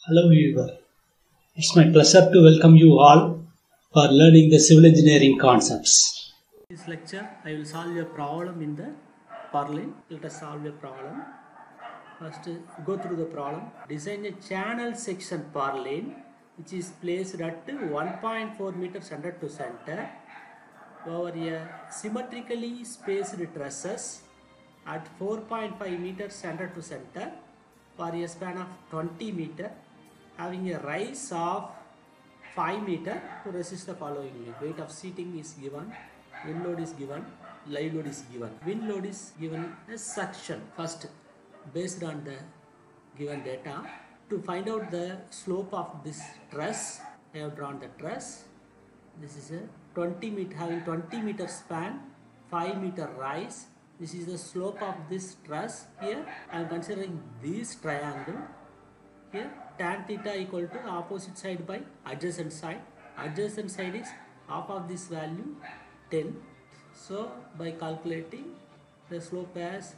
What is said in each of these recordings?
Hello viewer. It's my pleasure to welcome you all for learning the civil engineering concepts. this lecture I will solve a problem in the Perlin. Let us solve a problem. First go through the problem. Design a channel section Perlin which is placed at 1.4 meters center to center over a symmetrically spaced trusses at 4.5 meters center to center for a span of 20 meter having a rise of 5 meter to resist the following load. Weight of seating is given, wind load is given, live load is given. Wind load is given as suction. First, based on the given data, to find out the slope of this truss, I have drawn the truss. This is a 20 meter having 20 meter span, 5 meter rise. This is the slope of this truss. Here I am considering this triangle here tan theta equal to opposite side by adjacent side adjacent side is half of this value 10 so by calculating the slope as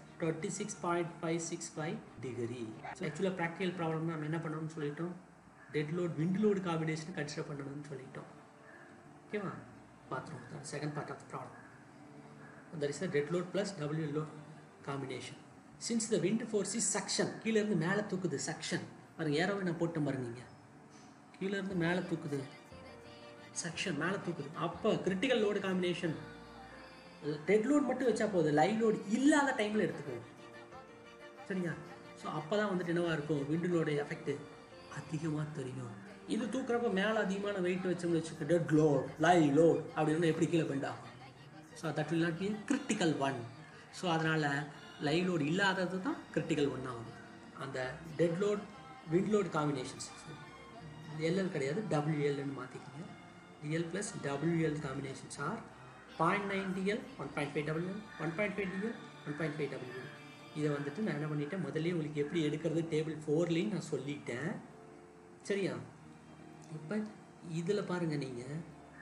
26.565 degree so actually practical problem நம்ம என்ன பண்ணணும்னு சொல்லிட்டோம் dead load wind load combination consider பண்ணணும்னு சொல்லிட்டோம் ஓகேவா பார்த்துருவோம் second part of the problem there is a dead load plus W load combination. Since the wind force is suction, கீழ இருந்து மேலே தூக்குது சக்ஷன் பாருங்க ஏறவே நான் போட்டேன் பாருங்க இங்க கீழ இருந்து மேலே தூக்குது சக்ஷன் மேலே தூக்குது அப்போ critical load combination dead load மட்டும் வச்சா போதும் லைவ் லோடு இல்லாத டைமில் எடுத்துக்குவோம் சரியா ஸோ அப்போ தான் வந்துட்டு என்னவா இருக்கும் விண்டு லோட எஃபெக்ட் அதிகமாக தெரியும் இது தூக்குறப்ப மேலே அதிகமான வெயிட் வச்சோம்னு வச்சுக்க டெட் லோட் லைவ் லோட் அப்படின்னு எப்படி கீழே பெண்ட் ஆகும் so that will not be critical one so அதனால் லைவ் லோட் இல்லாதது தான் கிரிட்டிக்கல் ஒன் ஆகும் அந்த dead load wind load combinations LL கிடையாது டபிள்யூஎல்னு மாற்றிக்கோங்க DL plus WL combinations are point nine DL one point five WL one point five DL one point five WL இதை வந்துட்டு நான் என்ன பண்ணிட்டேன் முதல்ல உங்களுக்கு எப்படி எடுக்கிறது டேபிள் ஃபோர்லேயும் நான் சொல்லிட்டேன் சரியா இப்போ இதில் பாருங்கள் நீங்கள்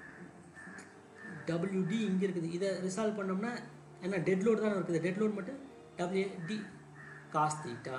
டபிள்யூடி இங்கே இருக்குது இதை ரிசால்வ் பண்ணோம்னா என்ன டெட் லோடு தானே இருக்குது டெட் லோட் மட்டும் டபிள்யூடி காஸ் தீட்டா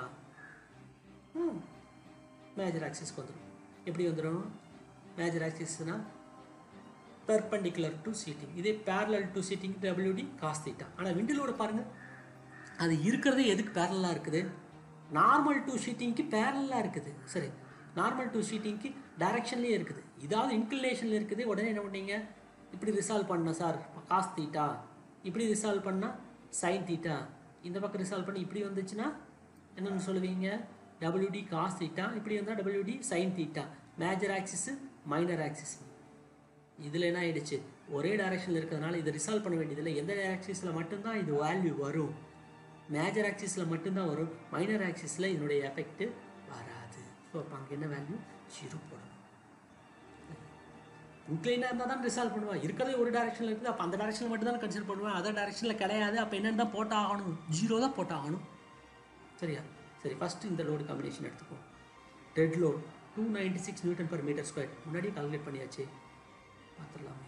மேஜர் ஆக்சிஸ்க்கு வந்துடும் எப்படி வந்துடும் மேஜர் ஆக்சிஸ்னால் பெர்பெண்டிகுலர் டு சீட்டிங் இதே parallel to seating WD cos theta ஆனால் விண்டிலோட பாருங்கள் அது இருக்கிறதே எதுக்கு பேரலாக இருக்குது நார்மல் டு ஷீட்டிங்க்கு பேரலாக இருக்குது சரி நார்மல் டு ஷீட்டிங்க்கு டைரக்ஷன்லேயே இருக்குது இதாவது இன்க்ளினேஷனில் இருக்குது உடனே என்ன பண்ணீங்க இப்படி ரிசால்வ் பண்ணேன் சார் காஸ் தீட்டா இப்படி ரிசால்வ் பண்ணால் சைன் தீட்டா இந்த பக்கம் ரிசால்வ் பண்ணி இப்படி வந்துச்சுன்னா என்னென்னு சொல்லுவீங்க டபிள்யூடி காஸ் தீட்டா இப்படி வந்தால் WD sine theta major axis minor axis இதில் என்ன ஆயிடுச்சு ஒரே டைரக்ஷனில் இருக்கிறதுனால இதை ரிசால்வ் பண்ண வேண்டியதில்லை எந்த ஆக்சிஸில் மட்டும்தான் இது வேல்யூ வரும் மேஜர் ஆக்சிஸில் மட்டும்தான் வரும் மைனர் ஆக்சிஸில் இதனுடைய எஃபெக்ட் வராது ஸோ அப்போ அங்கே என்ன வேல்யூ ஜீரோ போடணும் இன்க்ளைனாக இருந்தால் தான் ரிசால்வ் பண்ணுவேன் இருக்கிறதே ஒரு டேரக்ஷனில் இருக்குது அப்போ அந்த டேரக்ஷனில் மட்டும் தான் கன்சிடர் பண்ணுவேன் அதர் டேரக்ஷனில் கிடையாது அப்போ என்னென்னு தான் போட்டாகணும் ஜீரோ தான் போட்டாகணும் சரியா சரி ஃபஸ்ட்டு இந்த லோடு காம்பினேஷன் எடுத்துப்போம் dead load two ninety six newton per metre square முன்னாடியே கால்குலேட் பண்ணியாச்சு பார்த்துடலாமே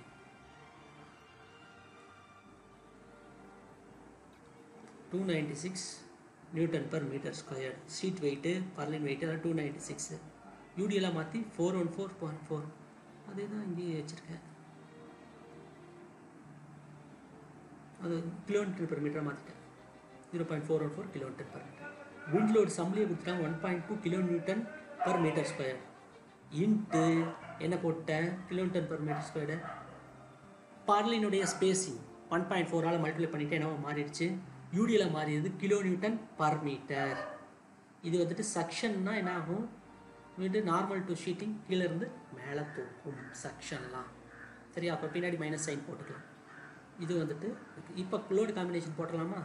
two ninety six newton per metre square sheet weight purlin weight two ninety six யூடியெல்லாம் மாற்றி four one four point four அதே தான் இங்கேயே வச்சுருக்கேன் அது கிலோமீட்டர் பெர் மீட்டராக மாற்றிட்டேன் zero point four one four kilometre per metre wind load சம்லேயே கொடுத்துட்டாங்க one point two kilo newton per metre square into என்ன போட்டேன் கிலோமீட்டர் பர் மீட்டர் ஸ்கொயர்டு பார்லினுடைய ஸ்பேஸிங் ஒன் பாயிண்ட் ஃபோரால் மல்டிப்ளை பண்ணிவிட்டு என்னவோ மாறிடுச்சு யூடியில் மாறிடுது கிலோ நியூட்டன் பர் மீட்டர் இது வந்துட்டு சக்ஷன்னா என்ன ஆகும் வந்துட்டு நார்மல் டு ஷீட்டிங் கீழேருந்து மேலே தூக்கும் சக்ஷன்லாம் சரி அப்போ பின்னாடி மைனஸ் சைன் போட்டுக்கலாம் இது வந்துட்டு இப்போ லோடு காம்பினேஷன் போட்டலாமா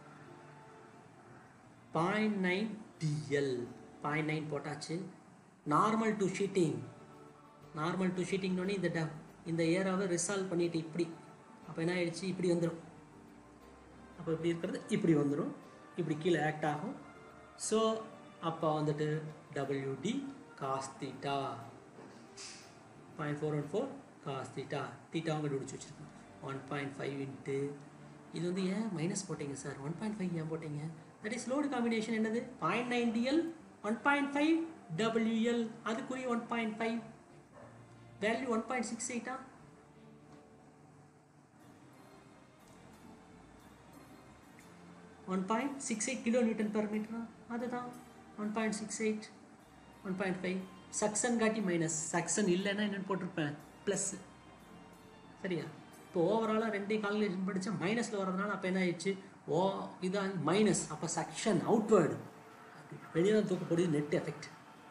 point nine DL point nine போட்டாச்சு normal to sheeting normal to ஷீட்டிங்னோடனே இந்த ட இந்த ஏராவை ரிசால்வ் பண்ணிட்டு இப்படி அப்போ என்ன ஆயிடுச்சு இப்படி வந்துடும் அப்போ இப்படி இருக்கிறது இப்படி வந்துடும் இப்படி கீழே ஆக்ட் ஆகும் ஸோ அப்போ வந்துட்டு WD cos theta point four one four cos theta தீட்டாவும் கண்டுபிடிச்சி வச்சுருக்கோம் ஒன் பாயிண்ட் ஃபைவ் இன்ட்டு இது வந்து ஏன் மைனஸ் போட்டீங்க சார் ஒன் பாயிண்ட் ஃபைவ் ஏன் போட்டீங்க தட் இஸ் லோடு காம்பினேஷன் என்னது point nine DL one point five WL அதுக்குரிய one point five value one point six எயிட்டா one point six eight kilo newton per மீட்டரா அதுதான் one point six eight one point five suction காட்டி minus suction இல்லைன்னா என்னென்னு போட்டிருப்பேன் plus சரியா இப்போ ஓவராலாக ரெண்டையும் கால்குலேஷன் படித்தா மைனஸில் வரதுனால அப்போ என்ன ஆயிடுச்சு ஓ இதான் மைனஸ் அப்போ சக்ஷன் அவுட்வேர்டு வெளியே தான் தூக்கக்கூடிய நெட் எஃபெக்ட்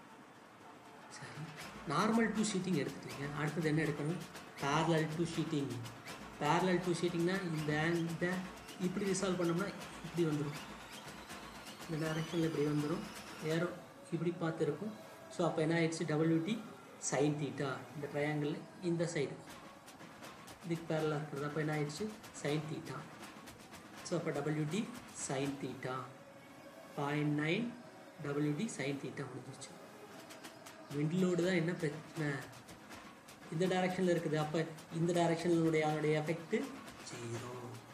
சரி நார்மல் டு ஷீட்டிங் எடுத்துட்டீங்க அடுத்தது என்ன எடுக்கணும் parallel to sheeting parallel to ஷீட்டிங்னா இந்த இந்த இப்படி ரிசால்வ் பண்ணோம்னா இப்படி வந்துடும் இந்த டைரக்ஷனில் இப்படி வந்துடும் ஏரோ இப்படி பார்த்து இருக்கும் ஸோ அப்போ என்ன ஆயிடுச்சு டபிள்யூடி சைன் தீட்டா இந்த ட்ரையாங்கிள் இந்த சைடு இதுக்கு பேரலாக இருக்கிறது அப்போ என்ன ஆயிடுச்சு சைன் தீட்டா ஸோ அப்போ WD sine theta point nine WD sine theta முடிஞ்சிருச்சு விண்ட்லோடு தான் என்ன பிரச்சனை இந்த டைரக்ஷனில் இருக்குது அப்போ இந்த டைரக்ஷனுடைய அதனுடைய எஃபெக்ட்டு ஜீரோ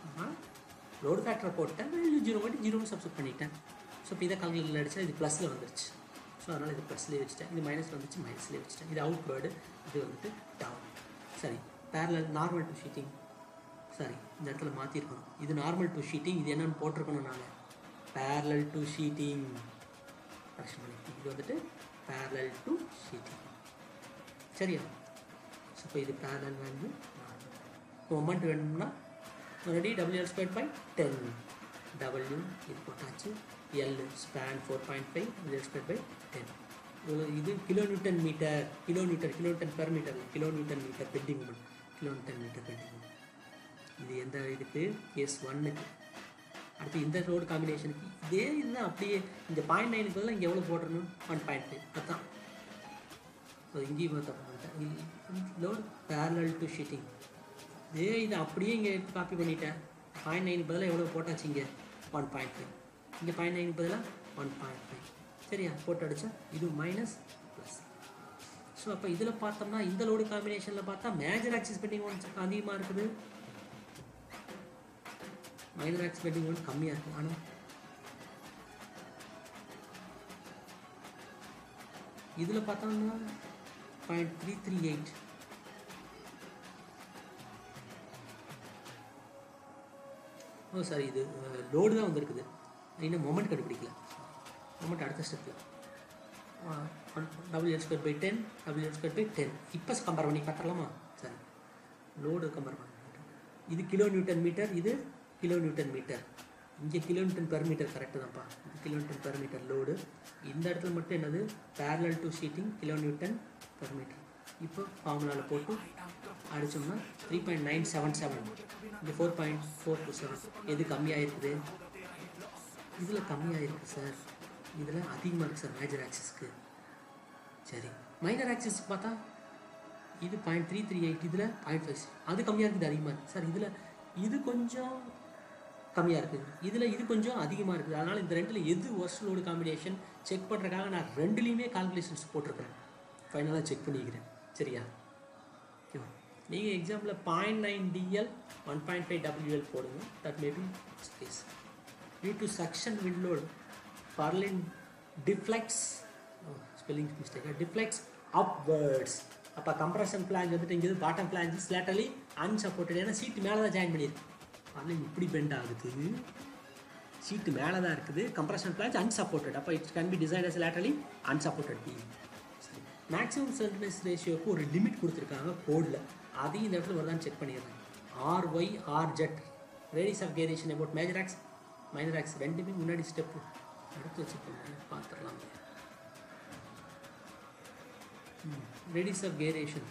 லோடு ஃபேக்டரை போட்டேன் வேல்யூ ஜீரோ போட்டு ஜீரோன்னு சப்ஸ்ட் பண்ணிட்டேன் ஸோ இப்போ இதை கால்குலேட்டில் அடித்தா இது ப்ளஸில் வந்துருச்சு ஸோ அதனால் இது ப்ளஸ்லேயே வச்சுட்டேன் இது மைனஸ் வந்துச்சு மைனஸ்லேயே வச்சுட்டேன் இது அவுட் வேர்டு இது வந்துட்டு டவுன் சரி parallel normal to sheeting sorry இந்த இடத்துல மாற்றிருக்கணும் இது நார்மல் டு ஷீட்டிங் இது என்னென்னு போட்டிருக்கணும் நாங்கள் பேரலல் டு ஷீட்டிங் கரெக்ஷன் பண்ணிக்கணும் இது வந்துட்டு பேரலல் டு ஷீட்டிங் சரியா ஸோ இப்போ இது பேரலல் வேல்யூ மொமெண்ட் வேணும்னா already WL square by ten W இது போட்டாச்சு L span four point five WL square by ten இது kilo newton metre kilo newton kilo newton per metre kilo newton metre bending moment kilo newton metre bending moment இது எந்த இதுக்கு case ஒன்னுக்கு அடுத்து இந்த road காம்பினேஷனுக்கு இதே இதுதான் அப்படியே இந்த பாயிண்ட் நைனுக்கு பதிலாக இங்கே எவ்வளோ போடணும் ஒன் பாயிண்ட் ஃபைவ் அதுதான் ஸோ இங்கேயும் தப்பு பண்ணிட்டேன் லோடு பேரலல் டு ஷீட்டிங் இதே இது அப்படியே இங்கே காப்பி பண்ணிட்டேன் பாயிண்ட் நைனுக்கு பதிலாக எவ்வளோ போட்டாச்சு இங்கே ஒன் பாயிண்ட் ஃபைவ் இங்கே பாயிண்ட் நைனுக்கு பதிலாக ஒன் பாயிண்ட் ஃபைவ் சரியா போட்டு அடித்தா இது மைனஸ் ப்ளஸ் ஸோ அப்போ இதில் பார்த்தோம்னா இந்த லோடு காம்பினேஷனில் பார்த்தா மேஜர் ஆக்சிஸ் பெண்டிங் ஒன்ஸ் அதிகமாக இருக்குது மைனர் ஆக்சிஸ் பெண்டிங் ஒன் கம்மியாக இருக்குது ஆனால் இதில் பார்த்தோம்னா point three three eight oh sorry இது லோடு தான் வந்திருக்குது இன்னும் மொமெண்ட் கண்டுபிடிக்கல மொமெண்ட் அடுத்த ஸ்டெப்பில் double L square by ten double L square by ten இப்போ கம்பேர் பண்ணி காட்டலாமா சரி லோடு கம்பேர் பண்ணி இது கிலோ நியூட்டன் மீட்டர் இது கிலோ நியூட்டன் மீட்டர் இங்கே kilo newton per metre correct தான்ப்பா இது kilo newton per metre load இந்த இடத்துல மட்டும் என்னது parallel to sheeting kilo newton per metre இப்போ ஃபார்முலாவில் போட்டு அடித்தோம்னா three point nine seven seven இந்த four point four two seven எது கம்மியாக இருக்குது இதில் கம்மியாக இருக்குது சார் இதில் அதிகமாக இருக்குது சார் மேஜர் ஆக்சிஸ்க்கு சரி மைனர் ஆக்சிஸ் பார்த்தா இது பாயிண்ட் த்ரீ த்ரீ எயிட் இதில் பாயிண்ட் ஃபைவ் அது கம்மியாக இருக்குது அதிகமாக இருக்குது சார் இதில் இது கொஞ்சம் கம்மியாக இருக்குது இதில் இது கொஞ்சம் அதிகமாக இருக்குது அதனால் இந்த ரெண்டில் எது ஒர்ஸ்ட் லோடு காம்பினேஷன் செக் பண்ணுறதுக்காக நான் ரெண்டுலேயுமே கால்குலேஷன்ஸ் போட்டிருக்கிறேன் ஃபைனலாக செக் பண்ணிக்கிறேன் சரியா ஓகேவா நீங்கள் example point nine DL one point five WL போடுங்க that maybe space due to suction wind load purlin deflects oh, spelling mistake deflects upwards அப்போ கம்ப்ரஷன் பிளான்ஸ் வந்துட்டு இங்கே பாட்டம் பிளான்ஸ் லேட்டலி அன்சப்போர்ட்டட் ஏன்னா சீட்டு மேலே தான் ஜாயின் பண்ணியிருக்கு பர்லின் இப்படி பெண்ட் ஆகுது சீட்டு மேலே தான் இருக்குது கம்ப்ரஷன் பிளான்ஸ் அன்சப்போர்ட்டட் அப்போ it can be design as laterally unsupported beam maximum slenderness ரேஷியோக்கு ஒரு லிமிட் கொடுத்துருக்காங்க கோடில் அதையும் இந்த இடத்துல வருதான்னு செக் பண்ணிடுறேன் R Y R Z radius of gyration about major axis minor axis ரெண்டுமே முன்னாடி ஸ்டெப்பு எடுத்து வச்சுக்கோங்க பார்த்துடலாம் ரேடிஸ் ஆஃப் கேரேஷன்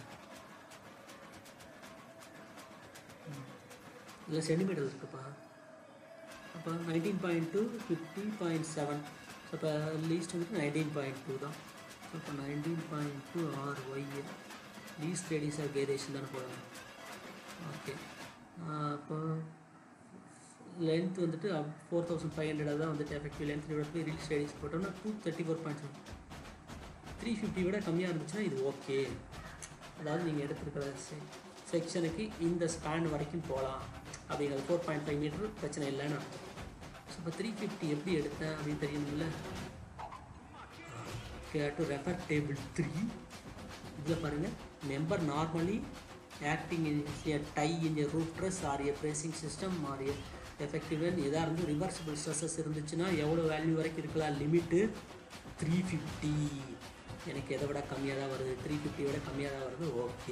இல்லை சென்டிமீட்டர் இருக்குப்பா அப்போ nineteen point two fifty point seven so இப்போ லீஸ்ட் வந்துட்டு நைன்டீன் பாயிண்ட் டூ தான் ஸோ இப்போ nineteen point two R Y least radius of gyration தானே போடுவாங்க ஓகே அப்போ லென்த் வந்துட்டு ஃபோர் தௌசண்ட் ஃபைவ் ஹண்ட்ரட் தான் வந்துட்டு எஃபெக்டிவ் லென்த் விட போய் ரீல் ஸ்டடிஸ் போட்டோம்னா two thirty four point seven three fifty விட கம்மியாக இருந்துச்சுன்னா இது ஓகே அதாவது நீங்கள் எடுத்துருக்கிற செ செக்ஷனுக்கு இந்த ஸ்பேன் வரைக்கும் போகலாம் அப்படிங்கிறது ஃபோர் பாயிண்ட் ஃபைவ் மீட்டர் பிரச்சனை இல்லைன்னு ஸோ இப்போ த்ரீ ஃபிஃப்டி எப்படி எடுத்தேன் அப்படின்னு தெரியணும்ல டு ரெஃபர் டேபிள் த்ரீ இதில் பாருங்கள் member normally acting in a tie in a roof truss or a bracing system or a effective எதாக இருந்து ரிவர்சிபிள் ஸ்ட்ரெஸ்ஸஸ் இருந்துச்சுன்னா எவ்வளோ வேல்யூ வரைக்கும் இருக்கலாம் லிமிட்டு த்ரீ ஃபிஃப்டி எனக்கு எதை விட கம்மியாக தான் வருது த்ரீ ஃபிஃப்டி விட கம்மியாக தான் வருது ஓகே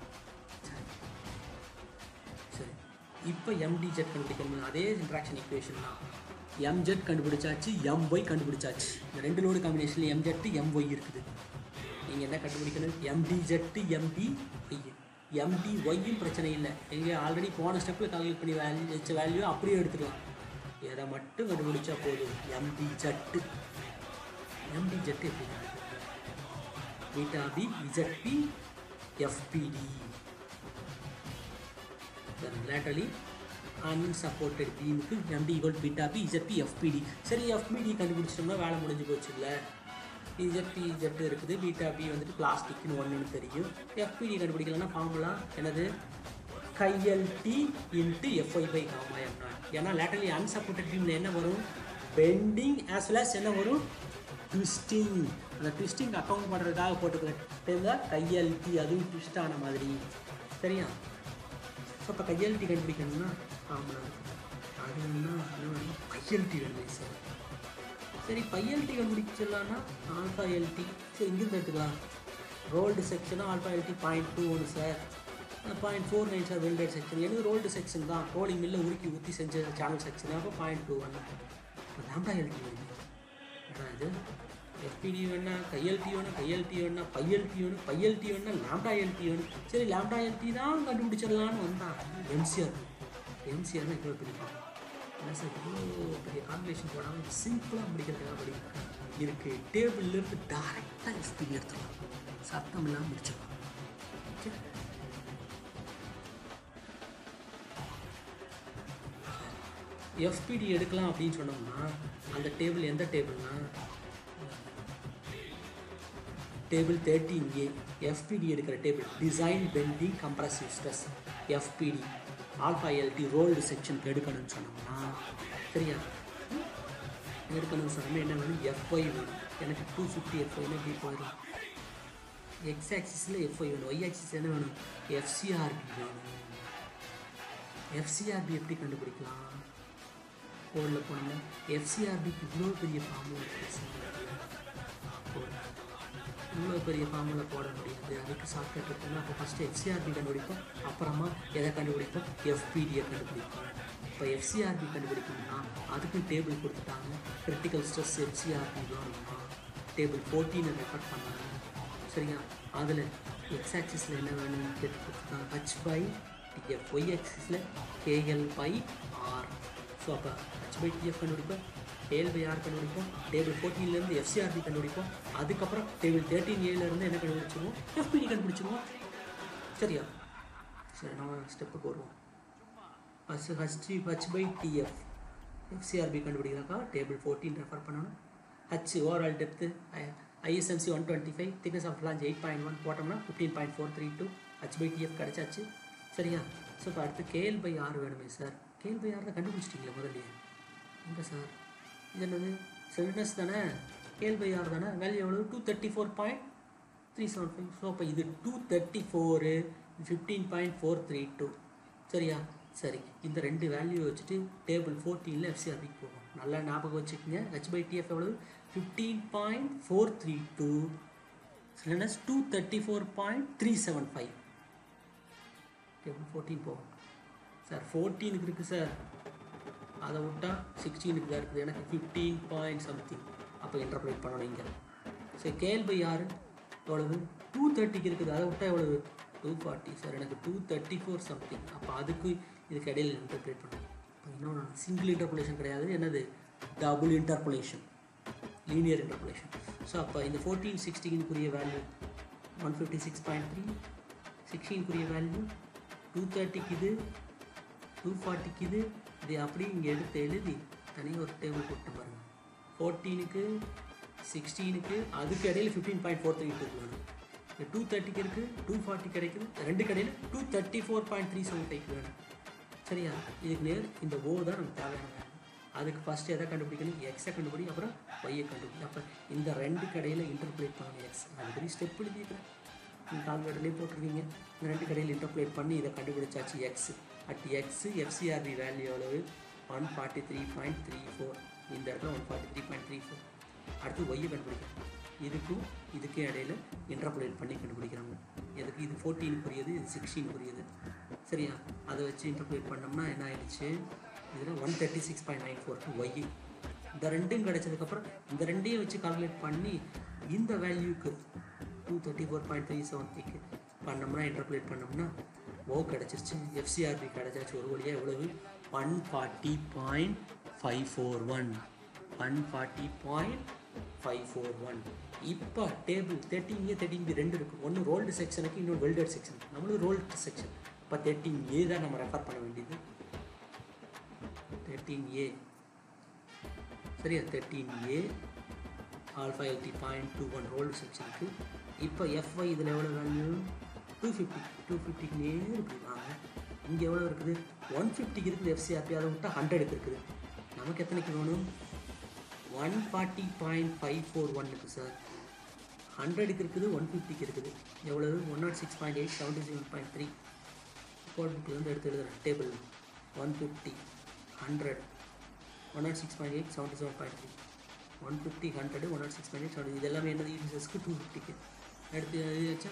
சரி இப்போ எம்டிஜெட் கண்டுபிடிக்கணும் அதே இன்ட்ராக்ஷன் ஈக்குவேஷன் தான் எம்ஜெட் கண்டுபிடிச்சாச்சு எம்ஒய் கண்டுபிடிச்சாச்சு இந்த ரெண்டு லோடு காம்பினேஷனில் எம்ஜெட்டு எம்ஒய் இருக்குது நீங்கள் என்ன கண்டுபிடிக்கணும் எம்டி ஜெட்டு எம்டி ஒய் எம்டி ஒய்யும் பிரச்சனை இல்லை எங்கே ஆல்ரெடி போன ஸ்டெப்பில் கால்குலேட் பண்ணி வேல்யூ வச்ச வேல்யூ அப்படியே எடுத்துக்கலாம் எதை மட்டும் கண்டுபிடிச்சா போதும் எம்டி ஜெட்டு எம்டி ஜெட்டு எப்படி beta B ZP FBD laterally unsupported பீமுக்கு MD equal beta B ZP FBD சரி எஃபிடி கண்டுபிடிச்சிட்டோம்னா வேலை முடிஞ்சு போச்சு இல்லை இஜெட் இஜெட் இருக்குது பீட்டா பி வந்துட்டு பிளாஸ்டிக்னு ஒன்றுன்னு தெரியும் எஃபிடி கண்டுபிடிக்கலன்னா ஃபார்முலா என்னது chi LT into FI by gamma எம்னா ஏன்னா லேட்டரலி அன்சப்போர்ட்டட் பீமில் என்ன வரும் பெண்டிங் ஆஸ் வெல் as என்ன வரும் ட்விஸ்டிங் அந்த ட்விஸ்டிங் அக்கௌண்ட் பண்ணுறதுக்காக போட்டுக்கிறேன் கைஎல்டி அதுவும் ட்விஸ்ட் ஆன மாதிரி சரியா ஸோ இப்போ கைஎல்டி கண்டுபிடிக்கணும்னா ஆமாம் அது வேணும்னா என்ன வேணும் கைஎல்டி வேணும் சார் சரி பைஎல்டி கண்டுபிடிச்சிடலாம்னா ஆல்ஃபா எல்டி சரி இங்கிருந்து எடுத்துக்கலாம் ரோல்டு செக்ஷனும் ஆல்ஃபா எல்டி பாயிண்ட் டூ ஒன்று sir point four nine sir welded section எனக்கு ரோல்டு செக்ஷன் தான் ரோலிங் மில்ல உருக்கி ஊற்றி செஞ்ச சேனல் செக்ஷன் அப்போ பாயிண்ட் டூ ஒன்று லாம்டா எல்டி வேணும் என்னடா இது எஃபிடி வேணா கைஎல்டி வேணும் கைஎல்டி வேணா பைஎல்டி வேணும் பைஎல்டி வேணா லாம்டா எல்டி வேணும் சரி லாம்டா எல்டி தான் கண்டுபிடிச்சிடலான்னு வந்தான் எம்சிஆர் எம்சிஆர் தான் இவ்வளோ பிடிக்கும் என்ன சார் இவ்வளோ பெரிய கால்குலேஷன் போடாமல் சிம்பிளாக முடிக்கிறதுக்காக படி இருக்கு டேபிள்லேருந்து டேரெக்டாக எஸ்பிடி எடுத்துடலாம் சத்தம் இல்லாமல் முடிச்சிடலாம் ஓகே எஃபிடி எடுக்கலாம் அப்படின்னு சொன்னோம்னா அந்த டேபிள் எந்த டேபிள்னா டேபிள் தேர்ட்டின் ஏ எஃபிடி எடுக்கிற table design bending compressive stress FBD alpha LT rolled செக்ஷனுக்கு எடுக்கணும்னு சொன்னோம்னா சரியா எடுக்கணும்னு சொன்னோம்னா என்ன வேணும் எஃப்ஒய் வேணும் எனக்கு டூ ஃபிஃப்டி எஃப்ஒய்னா எப்படி போயிடும் எக்ஸ் ஆக்சிஸில் எஃப்ஒய் வேணும் ஒய் ஆக்சிஸ் என்ன வேணும் எஃப்சிஆர்பி வேணும் எஃப்சிஆர்பி எப்படி கண்டுபிடிக்கலாம் கோடில் போனோம்னா எஃப்சிஆர்பிக்கு இவ்வளோ பெரிய ஃபார்முலா இவ்வளோ பெரிய ஃபார்முலா போட முடியாது அதுக்கு ஷார்ட்கட் இருக்குன்னா அப்போ ஃபஸ்ட்டு எஃப்சிஆர்பி கண்டுபிடிப்போம் அப்புறமா எதை கண்டுபிடிப்போம் எஃபிடியை கண்டுபிடிப்போம் இப்போ எஃப்சிஆர்பி கண்டுபிடிக்கணும்னா அதுக்கும் டேபிள் கொடுத்துட்டாங்க கிரிட்டிக்கல் ஸ்ட்ரெஸ் எஃப்சிஆர்பி வேணும்னா டேபிள் ஃபோர்டீனை ரெஃபர் பண்ணாங்க சரியா அதில் எக்ஸ் ஆக்சிஸில் என்ன வேணும்னு கேட்டு கொடுத்துருக்காங்க ஹச் பை டிஎஃப் ஒய் ஆக்சிஸில் கேஎல் பை ஆர் ஸோ அப்போ ஹச் பை டிஎஃப் கண்டுபிடிப்போம் கேஎல் பை ஆர் கண்டுபிடிப்போம் டேபிள் ஃபோர்டீன்லேருந்து எஃப்சிஆர்பி கண்டுபிடிப்போம் அதுக்கப்புறம் டேபிள் தேர்ட்டின் ஏலேருந்து என்ன கண்டுபிடிச்சிருவோம் எஃபிடி கண்டுபிடிச்சிருவோம் சரியா சரி நம்ம ஸ்டெப்புக்கு வருவோம் first HT H by TF FCRB கண்டுபிடிக்கிறாக்கா டேபிள் ஃபோர்டீன் ரெஃபர் பண்ணணும் H overall depth ISMC one twenty five thickness of flange eight point one போட்டோம்னா fifteen point four three two H by TF கிடச்சாச்சு சரியா ஸோ இப்போ அடுத்து KL by R வேணுமே sir KL by R தான் கண்டுபிடிச்சிட்டிங்களே முதல்லையே எங்கே சார் இது என்னது செல்னஸ் தானே கேஎல் பை ஆர் தானே வேல்யூ எவ்வளோ two thirty four point three seven five so அப்போ இது two thirty four fifteen point four three two சரியா சரி இந்த ரெண்டு வேல்யூ வச்சுட்டு டேபிள் ஃபோர்டீனில் எஃப்சிஆர்பிக்கு போகும் நல்லா ஞாபகம் வச்சுக்கோங்க ஹெச் பை டிஎஃப் எவ்வளவு fifteen point four three two slenderness two thirty four point three seven five table fourteen போகும் சார் ஃபோர்டீனுக்கு இருக்குது சார் அதை விட்டா சிக்ஸ்டீனுக்கு தான் இருக்குது எனக்கு ஃபிஃப்டீன் பாயிண்ட் சம்திங் அப்போ இன்டர்பிரேட் பண்ணணும் இங்கே சரி கேஎல் பை ஆறு எவ்வளவு டூ தேர்ட்டிக்கு இருக்குது அதை விட்டா எவ்வளவு டூ ஃபார்ட்டி சார் எனக்கு டூ தேர்ட்டி ஃபோர் சம்திங் அப்போ அதுக்கு இதுக்கு இடையில் இன்டர்பிரேட் பண்ணணும் இப்போ இன்னொன்று சிங்கிள் இன்டர்புலேஷன் கிடையாது என்னது double interpolation linear interpolation so அப்போ இந்த ஃபோர்டீன் சிக்ஸ்டீனுக்குரிய value one fifty six point three சிக்ஸ்டீனுக்குரிய வேல்யூ டூ தேர்ட்டிக்கு இது டூ ஃபார்ட்டிக்கு இது இது அப்படியே இங்கே எடுத்து எழுதி தனியாக ஒரு டேபிள் போட்டு பாருங்கள் ஃபோர்டீனுக்கு சிக்ஸ்டீனுக்கு அதுக்கு இடையில fifteen point four three two வேணும் இந்த டூ தேர்ட்டிக்கு இருக்குது டூ ஃபார்ட்டி கிடைக்குது ரெண்டு கடையில் two thirty four point three seven five வேணும் சரியா இதுக்கு நேர் இந்த ஓ தான் நமக்கு தேவையான வேல்யூ அதுக்கு ஃபஸ்ட்டு எதை கண்டுபிடிக்கணும் எக்ஸை கண்டுபிடி அப்புறம் ஒய்யை கண்டுபிடி அப்போ இந்த ரெண்டு கடையில் இன்டர்பிளேட் பண்ணணும் எக்ஸ் அதுபடி ஸ்டெப் எழுதிக்கிறேன் நீங்கள் கால்குலேட்டர்லேயே போட்டிருக்கீங்க இந்த ரெண்டு கடையில் இன்டர்பிளேட் பண்ணி இதை கண்டுபிடிச்சாச்சு X at X FCRB value எவ்வளவு one forty three point three four இந்த இடத்துல one forty three point three four அடுத்து ஒய்யை கண்டுபிடிக்கணும் இதுக்கும் இதுக்கும் இடையில இன்டர்புலேட் பண்ணி கண்டுபிடிக்கிறாங்க எதுக்கு இது ஃபோர்டீனுக்குரியது இது சிக்ஸ்டீனுக்குரியது சரியா அதை வச்சு இன்டர்புலேட் பண்ணோம்னா என்ன ஆயிடுச்சு இதில் one thirty six point nine four two Y இந்த ரெண்டும் கிடைச்சதுக்கப்புறம் இந்த ரெண்டையும் வச்சு கால்குலேட் பண்ணி இந்த வேல்யூக்கு two thirty four point three seven த்ரீக்கு பண்ணோம்னா இன்டர்புலேட் பண்ணோம்னா ஓ கிடச்சிருச்சு எஃப்சிஆர்பி கிடச்சாச்சு ஒரு வழியாக எவ்வளவு one forty point five four one one forty point five four one இப்போ table thirteen A thirteen B ரெண்டு இருக்குது ஒன்று ரோல்டு செக்ஷனுக்கு இன்னொன்று வெல்டட் செக்ஷன் நம்மளும் ரோல்டு செக்ஷன் இப்போ தேர்ட்டின் ஏ தான் நம்ம ரெஃபர் பண்ண வேண்டியது தேர்ட்டீன் ஏ சரியா thirteen A alpha LT point two one rolled செக்ஷனுக்கு இப்போ எஃப்ஐ இதில் எவ்வளோ வேல்யூ டூ ஃபிஃப்டி டூ ஃபிஃப்டிக்கு நேர் இப்படி வாங்க இங்கே எவ்வளோ இருக்குது ஒன் ஃபிஃப்டிக்கு இருக்குது எஃப்சிஆர்பி அதை விட்டால் ஹண்ட்ரடுக்கு இருக்குது நமக்கு எத்தனைக்கு வேணும் one forty point five four ஒன்னுக்கு சார் ஹண்ட்ரடுக்கு இருக்குது ஒன் ஃபிஃப்டிக்கு இருக்குது எவ்வளவு one nought six point eight seventy seven point three code புக்லேருந்து எடுத்து எழுதுகிறேன் table one fifty hundred one nought six point eight seventy seven point three one fifty hundred one nought six point eight seventy இது எல்லாமே என்னது யூனிசஸ்க்கு two ஃபிஃப்டிக்கு எடுத்து எழுதியாச்சா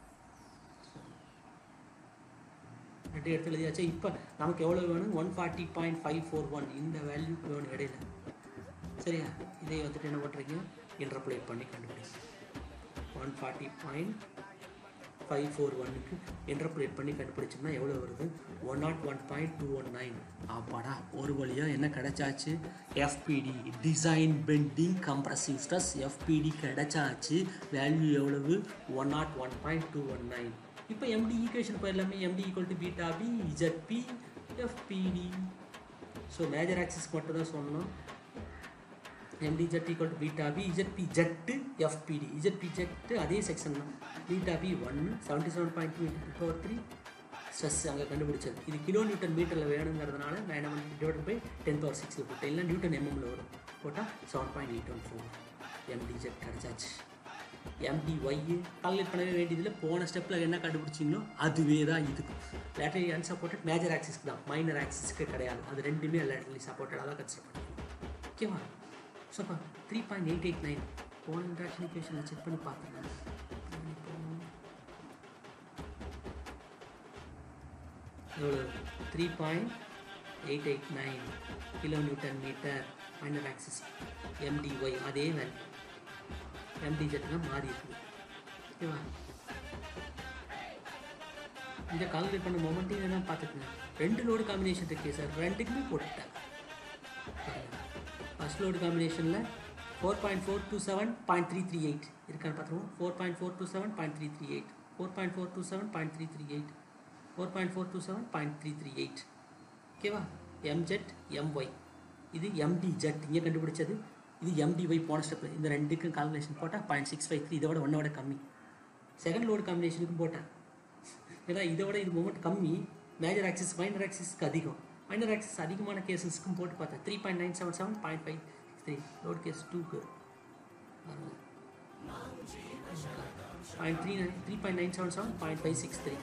ரெண்டு எடுத்து எழுதியாச்சா இப்போ நமக்கு எவ்வளோ வேணும் one forty point five four one இந்த வேல்யூக்கு வேணும் இடையில சரியா இதை வந்துட்டு என்ன பண்ணுறீங்க இன்டர்பிளேட் பண்ணி கண்டுபிடிங்க one forty point five four ஒன்னுக்கு இன்டர்பிளேட் பண்ணி கண்டுபிடிச்சோம்னா எவ்வளோ வருது one nought one point two one nine ஆப்பாடா ஒரு வழியாக என்ன கிடைச்சாச்சு FBD design bending compressing stress FBD கிடைச்சாச்சு வேல்யூ எவ்வளவு one nought one point two one nine இப்போ எம்டி ஈக்குவேஷன் போயிடலாமே MD equal to beta B ZP FBD so major axis மட்டும் தான் சொன்னோம் mdz equal to beta b zp z fpd zp z அதே section தான் beta b ஒன்று seventy seven point two into power three stress அங்கே கண்டுபிடிச்சது இது kilo Newton மீட்டரில் வேணுங்கிறதுனால நான் என்ன பண்ணி டிவைட் பை டென் பவர் சிக்ஸில் போட்டேன் இல்லை நியூட்டன் எம்எம்ல வரும் போட்டால் seven point eight one four MDZ கிடச்சாச்சு எம்டி ஒய் கால்குலேட் பண்ணவே வேண்டியதில்லை போன ஸ்டெப்பில் என்ன கண்டுபிடிச்சிங்களோ அதுவே தான் இதுக்கு லேட்டரி அன்சப்போர்ட்டட் மேஜர் ஆக்சிஸ்க்கு தான் மைனர் ஆக்சிஸ்க்கு கிடையாது அது ரெண்டுமே லேட்டரலி சப்போர்ட்டடாக தான் கன்சிடர் பண்ணுவோம் ஓகேவா super three point eight eight nine போன இன்ட்ராக்ஷன் இக்குவேஷனில் செக் பண்ணி பார்த்துருங்க எவ்வளோ three point eight eight nine kilo newton metre minor axis MDY அதே வேல்யூ எம்டிஜெட்னா மாறி இருக்குது ஓகேவா இந்த கால்குலேட் பண்ண மொமெண்ட்டையும் என்ன பார்த்துக்கங்க ரெண்டு லோடு காம்பினேஷன் இருக்கே சார் ரெண்டுக்குமே போட்டுட்டேன் ஃபஸ்ட் லோடு காம்பினேஷனில் four point four two seven point three three eight இருக்கான்னு பார்த்துருவோம் four point four two seven point three three eight four point four two seven point three three eight four point four two seven point three three eight ஓகேவா MZ MY இது MD Z இங்கே கண்டுபிடிச்சது இது எம்டிஒய் போன ஸ்டெப்பில் இந்த ரெண்டுக்கும் calculation போட்டால் பாயிண்ட் சிக்ஸ் ஃபைவ் த்ரீ இதோட ஒன்னோட கம்மி செகண்ட் லோடு காம்பினேஷனுக்கும் போட்டேன் ஏன்னா இதோட இது மூமெண்ட் கம்மி மேஜர் ஆக்சிஸ் மைனர் ஆக்சிஸ்க்கு அதிகம் மைனர் ஆக்சிஸ் அதிகமான கேசஸ்க்கும் போட்டு பார்த்தேன் three point nine seven seven point five three load case டூக்கு point three nine three point nine seven seven point five six three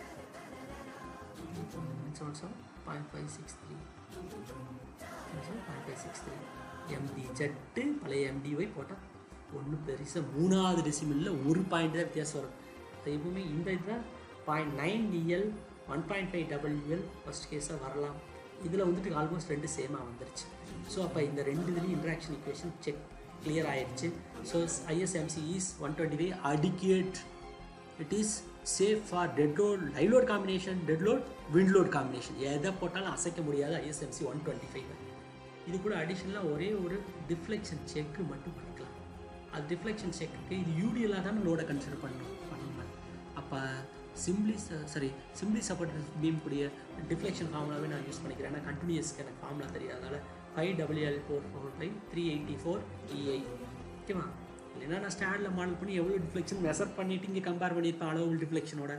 nine seven seven point five six three point five six three MD Z பழைய MDY போட்டால் ஒன்று பெருசாக மூணாவது டெசிமலில் ஒரு point தான் வித்தியாசம் வரும் எப்பவுமே இந்த இதுதான் point nine DL one point five WL first கேஸாக வரலாம் இதில் வந்துட்டு ஆல்மோஸ்ட் ரெண்டு சேமாக வந்துருச்சு ஸோ அப்போ இந்த ரெண்டு இதுலேயும் இன்ட்ராக்ஷன் இக்குவேஷன் செக் கிளியர் ஆயிடுச்சு so ISMC is one twenty five adequate it is safe for dead load live load combination dead load wind load combination எதை போட்டாலும் அசைக்க முடியாது ஐஎஸ்எம்சி ஒன் டுவெண்ட்டி ஃபைவ் இது கூட அடிஷ்னலாக ஒரே ஒரு டிஃப்ளெக்ஷன் செக்கு மட்டும் பண்ணிக்கலாம் அது டிஃப்ளெக்ஷன் செக்குக்கு இது யூடிஎலாக தானே லோடை கன்சிடர் பண்ணணும் பண்ணணும் அப்போ simply sorry simply support beam கூடிய டிஃப்ளெக்ஷன் ஃபார்முலாவே நான் யூஸ் பண்ணிக்கிறேன் ஏன்னா கண்டினியூஸ்க்கு எனக்கு ஃபார்முலா தெரியாதனால five WL four four five three eighty four EI ஓகேவா இல்லைன்னா நான் ஸ்டாண்டில் மாடல் பண்ணி எவ்வளோ டிஃப்ளெக்ஷன் மெஷர் பண்ணிவிட்டு இங்கே கம்பேர் பண்ணியிருப்பேன் அளவு டிஃப்ளெக்ஷனோட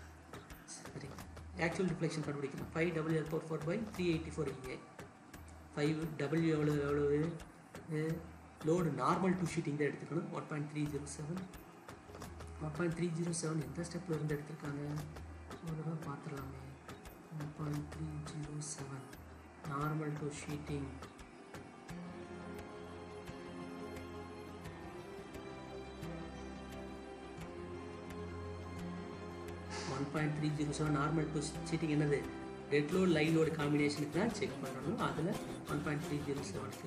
சரி ஆக்சுவல் டிஃப்ளெக்ஷன் கண்டுபிடிக்கணும் five WL four four by three eighty four EA five W எவ்வளோ எவ்வளவு லோடு நார்மல் டூ ஷீட்டிங் தான் எடுத்துக்கணும் one point three zero seven one point three zero seven எந்த ஸ்டெப்பில் இருந்து எடுத்திருக்காங்க ஒரு தடவை பார்த்துடலாமே one point three zero seven normal to sheeting one point three zero seven normal to sheeting என்னது டெட் லோட் லைவ் லோடு காம்பினேஷனுக்கு தான் செக் பண்ணணும் அதில் ஒன் பாயிண்ட் த்ரீ ஜீரோ செவனுக்கு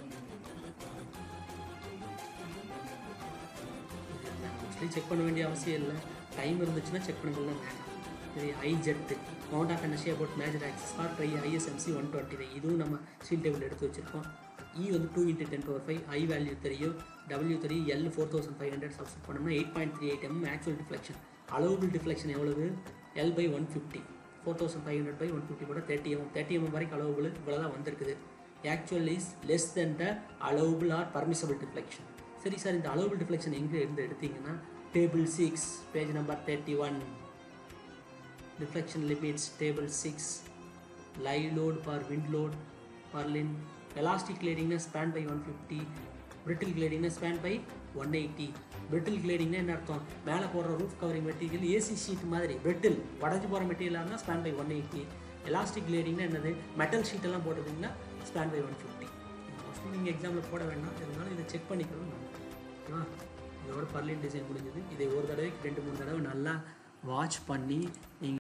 மோஸ்ட்லி செக் பண்ண வேண்டிய அவசியம் இல்லை டைம் இருந்துச்சுன்னா செக் பண்ணுங்கலாம் வேண்டாம் இது I Z mount of NSC about major axis for dry ISMC one twenty five இதுவும் நம்ம சீல் டேபிள் எடுத்து வச்சிருக்கோம் இ வந்து two into ten power five I value தெரியும் டபிள்யூ தெரியும் L four thousand five hundred சப்ஸ்ட் பண்ணோம்னா eight point three eight M actual deflection allowable deflection எவ்வளவு L by one fifty four thousand five hundred by one fifty கூட thirty M thirty M வரைக்கும் allowable இவ்வளோ தான் வந்திருக்குது actual is less than the allowable or permissible deflection சரி sir இந்த allowable deflection எங்கே இருந்து எடுத்தீங்கன்னா table six page number thirty one deflection limits table 6 live load per wind load per limb elastic gradingness span by 150 brittle gradingness span by 180 brittle gradingனா என்ன அர்த்தம் மேலே போடுற roof covering material AC sheet மாதிரி brittle உடஞ்சி போகிற மெட்டீரியலாக இருந்தால் span by one eighty elastic கிளேடிங்னா என்னது மெட்டல் ஷீட் எல்லாம் போட்டிருந்தீங்கன்னா span by one fifty mostly நீங்கள் எக்ஸாமில் போட வேண்டாம் இருந்தாலும் இதை செக் பண்ணிக்கணும் நம்ம ஓகேவா இதோட பர்லின் டிசைன் முடிஞ்சது இதை ஒரு தடவைக்கு ரெண்டு மூணு தடவை நல்லா வாட்ச் பண்ணி நீங்கள்